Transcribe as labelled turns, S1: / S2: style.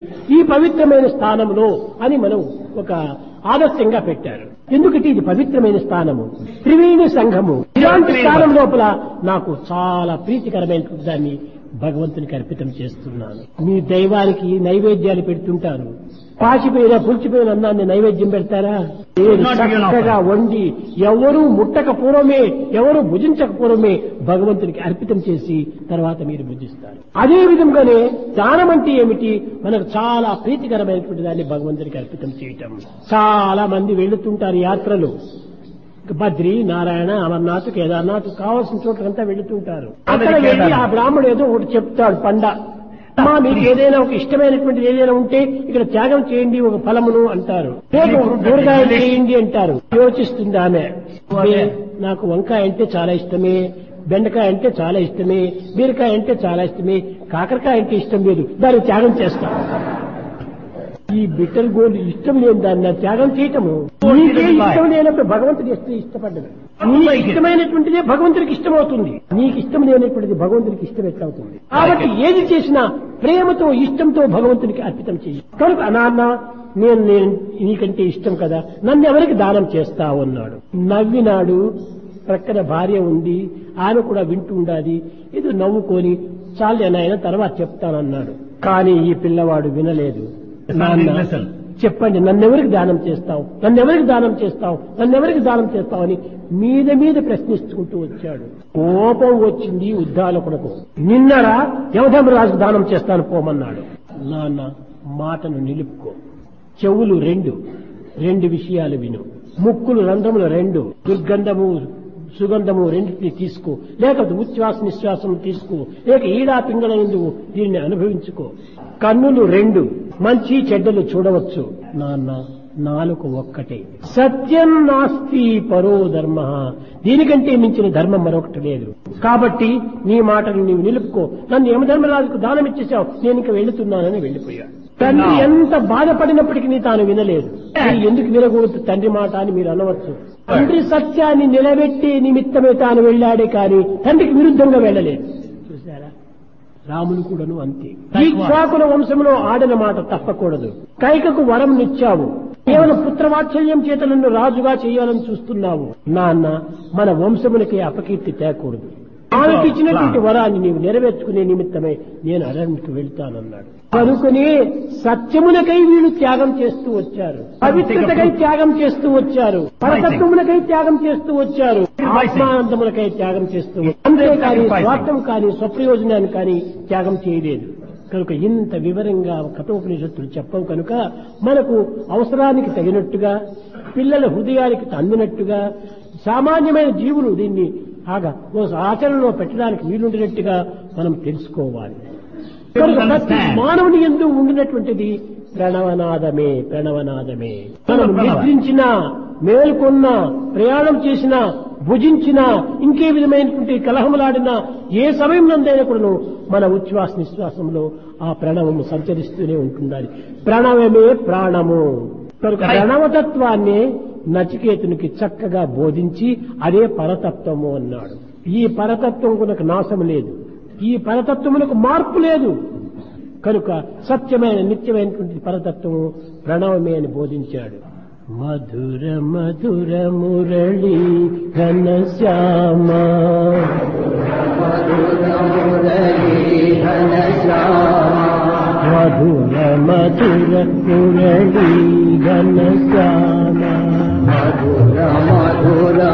S1: ఈ పవిత్రమైన స్థానంలో అని మనం ఒక ఆదర్శంగా పెట్టారు ఎందుకంటే ఇది పవిత్రమైన స్థానము త్రివేణి సంఘము ఇలాంటి స్థానం లోపల నాకు చాలా ప్రీతికరమైన దాన్ని భగవంతునికి అర్పితం చేస్తున్నాను మీ దైవానికి నైవేద్యాలు పెడుతుంటారు పాచిపోయిన పులిచిపోయిన అన్నాన్ని నైవేద్యం పెడతారా నేను
S2: Not given
S1: చక్కగా వండి ఎవరు ముట్టక పూర్వమే ఎవరు భుజించక పూర్వమే భగవంతునికి అర్పితం చేసి తర్వాత మీరు భుజిస్తారు అదే విధంగానే దానం అంటే ఏమిటి మనకు చాలా ప్రీతికరమైనటువంటి దాన్ని భగవంతునికి అర్పితం చేయటం చాలా మంది వెళుతుంటారు యాత్రలు బద్రి నారాయణ అమర్నాథ్ కేదార్నాథ్ కావాల్సిన చోట్లంతా వెళుతుంటారు అక్కడ వెళ్ళి ఆ బ్రాహ్మడు ఏదో ఒకటి చెప్తాడు పండ అమ్మా మీకు ఏదైనా ఒక ఇష్టమైనటువంటిది ఏదైనా ఉంటే ఇక్కడ త్యాగం చేయండి ఒక ఫలమును అంటారు లేదు కూరగాయలు చేయండి అంటారు యోచిస్తుంది ఆమె "మే- నాకు వంకాయ అంటే చాలా ఇష్టమే బెండకాయ అంటే చాలా ఇష్టమే బీరకాయ అంటే చాలా ఇష్టమే కాకరకాయ అంటే ఇష్టం లేదు దాన్ని త్యాగం చేస్తాం ఈ బిట్టల్ గోల్డ్ ఇష్టం లేని దాన్ని నా త్యాగం చేయటము నీకే ఇష్టం లేనప్పుడు భగవంతుడు ఇష్ట ఇష్టపడ్డది నీకు ఇష్టమైనటువంటిదే భగవంతుడికి ఇష్టమవుతుంది నీకు ఇష్టం లేనటువంటిది భగవంతుడికి ఇష్టం ఎట్లవుతుంది కాబట్టి ఏది చేసినా ప్రేమతో ఇష్టంతో భగవంతుడికి అర్పితం చెయ్యి కనుక నాన్న నేను నేను నీకంటే ఇష్టం కదా నన్ను ఎవరికి దానం చేస్తావు అన్నాడు నవ్వినాడు ప్రక్కన భార్య ఉంది ఆమె కూడా వింటూ ఉండాలి ఏదో నవ్వుకొని చాలే నాయన తర్వాత చెప్తానన్నాడు కానీ ఈ పిల్లవాడు వినలేదు నాన్న
S2: Listen.
S1: చెప్పండి నన్నెవరికి దానం చేస్తావు నన్నెవరికి దానం చేస్తావు నన్నెవరికి దానం చేస్తావు అని మీద మీద ప్రశ్నిస్తుంటూ వచ్చాడు కోపం వచ్చింది ఉద్దాలకునకు నిన్నరా యమధర్మరాజుకు దానం చేస్తాను పోమన్నాడు నాన్న మాటను నిలుపుకో చెవులు రెండు రెండు విషయాలు విను ముక్కులు రంధ్రములు రెండు దుర్గంధము సుగంధము రెండింటిని తీసుకో లేక ఉచ్ఛ్వాస నిశ్వాసం తీసుకో లేక ఈడా పింగళ ఎందుకు దీనిని అనుభవించుకో కన్నులు రెండు మంచి చెడ్డలు చూడవచ్చు నాన్న నాలుగు ఒక్కటే సత్యం నాస్తి పరో ధర్మ దీనికంటే మించిన ధర్మం మరొకటి లేదు కాబట్టి నీ మాటలు నీవు నిలుపుకో నన్ను యమధర్మరాజుకు దానం ఇచ్చేసావు నేను ఇంక వెళుతున్నానని వెళ్ళిపోయాడు తండ్రి ఎంత బాధపడినప్పటికీ తాను వినలేదు "మీరు ఎందుకు వినకూడదు తండ్రి మాట అని మీరు అనవచ్చు తండ్రి సత్యాన్ని నిలబెట్టే నిమిత్తమే తాను వెళ్ళాడే కానీ తండ్రికి విరుద్ధంగా వెళ్ళలేదు చూసారా రాములు కూడాను అంతే ఈ క్షాకుల వంశంలో ఆడిన మాట తప్పకూడదు కైకకు వరం నిచ్చావు కేవలం పుత్రవాత్సల్యం చేత నన్ను రాజుగా చేయాలని చూస్తున్నావు నాన్న మన వంశములకి అపకీర్తి తేకూడదు ఆమెకి ఇచ్చినటువంటి వరాన్ని నీవు నెరవేర్చుకునే నిమిత్తమే నేను అరణ్యకు వెళ్తానన్నాడు కనుకనే సత్యములకై వీళ్ళు త్యాగం చేస్తూ వచ్చారు పవిత్రతకై త్యాగం చేస్తూ వచ్చారు పరతత్వములకై త్యాగం చేస్తూ వచ్చారు ఆత్మానందములకై త్యాగం చేస్తూ వచ్చారు. అంతేకాని స్వార్థం కానీ స్వప్రయోజనాన్ని కానీ త్యాగం చేయలేదు కనుక ఇంత వివరంగా కఠోపనిషత్తులు చెప్పవు కనుక మనకు అవసరానికి తగినట్టుగా పిల్లల హృదయానికి అందినట్టుగా సామాన్యమైన జీవులు దీన్ని ఆగా ఓ ఆచరణలో పెట్టడానికి వీలుండినట్టుగా మనం తెలుసుకోవాలి కనుక ప్రతి మానవుని ఎందు ఉండినటువంటిది ప్రణవనాదమే ప్రణవనాదమే మనం నిద్రించినా మేల్కొన్నా ప్రయాణం చేసినా భుజించినా ఇంకే విధమైనటువంటి కలహములాడినా ఏ సమయం నందైనా కూడాను మన ఉచ్ఛ్వాస నిశ్వాసంలో ఆ ప్రణవము సంచరిస్తూనే ఉంటుండాలి ప్రణవమే ప్రాణము కనుక ప్రణవతత్వాన్ని నచికేతునికి చక్కగా బోధించి అదే పరతత్వము అన్నాడు ఈ పరతత్వం కొనకు నాశం లేదు ఈ పరతత్వమునకు మార్పు లేదు కనుక సత్యమైన నిత్యమైనటువంటి పరతత్వము ప్రణవమే అని బోధించాడు మధుర మధుర మురళి ఘనశ్యామ మధుర మధుర మురళి ఘనశ్యామ
S3: మధుర మధుర